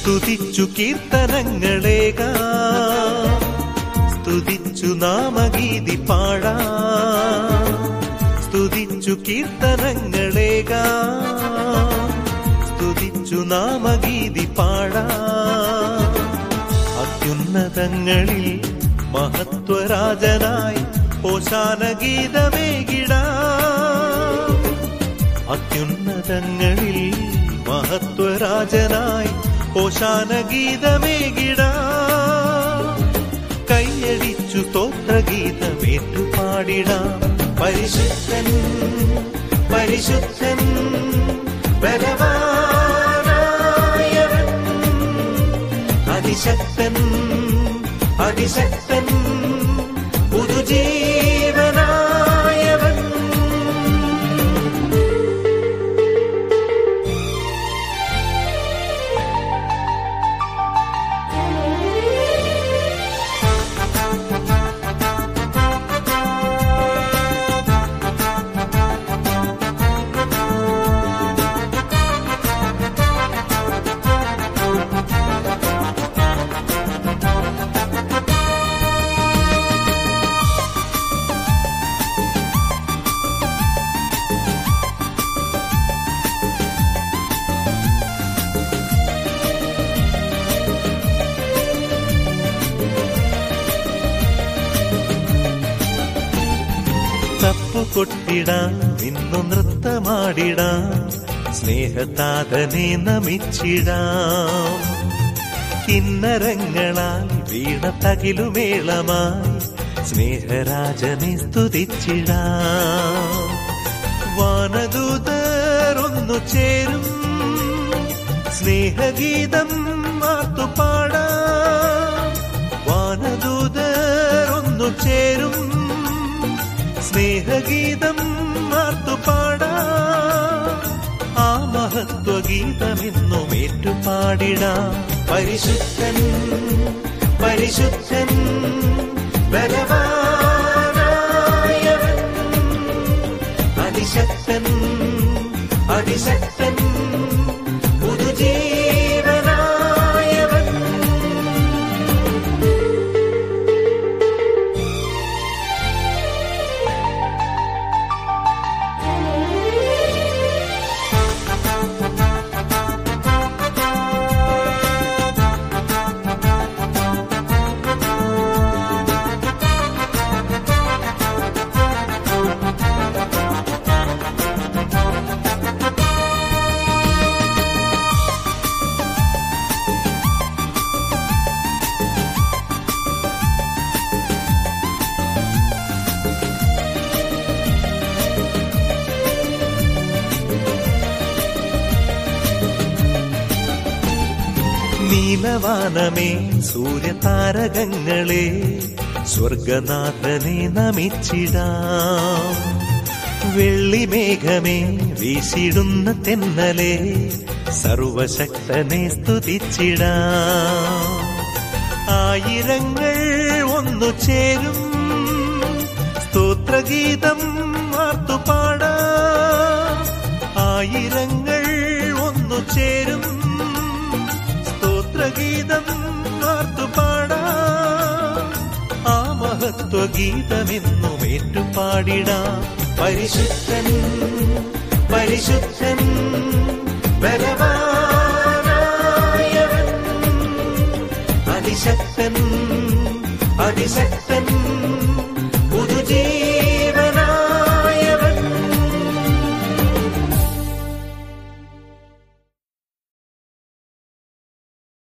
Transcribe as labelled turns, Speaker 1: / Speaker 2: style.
Speaker 1: സ്തുതിച്ചു കീർത്തനങ്ങളേക സ്തുതിച്ചു നാമഗീതി പാടാ സ്തുതിച്ചു കീർത്തനങ്ങളേക സ്തുതിച്ചു നാമഗീതി പാടാ അത്യുന്നതങ്ങളിൽ മഹത്വരാജനായി ഓശാന ഗീതമേകിടാ അത്യുന്നതങ്ങളിൽ മഹത്വരാജനായി ഓശാന ഗീതമേകിടാ കൈയടിച്ചു തോത്രഗീതമേറ്റു പാടിടാം പരിശുദ്ധൻ പരിശുദ്ധൻ ബലവാനായവൻ അതിശക്തൻ അതിശക്തൻ പുതുജീവനായവൻ തപ്പുകൊട്ടിടാം ഇന്നു നൃത്തമാടിടാം സ്നേഹതാതനെ നമിച്ചിടാം കിന്നരങ്ങളാൽ വീണ തകിലുമേളമായി സ്നേഹരാജനെ സ്തുതിച്ചിടാം വാനദൂതർ ഒന്നു ചേരും സ്നേഹഗീതം മാത്തുപാടാം വാനദൂതർ ഒന്നു ചേരും സ്നേഹഗീതം മാർത്തുപാടാ ആ മഹത്വഗീതമെന്നും ഏറ്റുപാടിടാം പരിശുദ്ധൻ പരിശുദ്ധൻ ബലവാനായവൻ അതിശക്തൻ അതിശക്തൻ പുതുജീവനായവൻ നീലവാനമേ സൂര്യതാരകങ്ങളെ സ്വർഗനാഥനെ നമിച്ചിടാം വെള്ളിമേഘമേ വീശിടുന്ന തെന്നലെ സർവശക്തനെ സ്തുതിച്ചിടാം ആയിരങ്ങൾ ഒന്നു ചേരും സ്തോത്രഗീതം ആർത്തുപാടാം ആയിരങ്ങൾ ഒന്നു ചേരും സ്തോത്രഗീതം ആർത്തുപാടാം ആ മഹത്വഗീതമെന്നും ഏറ്റുപാടിടാം പരിശുദ്ധൻ പരിശുദ്ധൻ ബലവാനായവൻ അതിശക്തൻ അതിശക്തൻ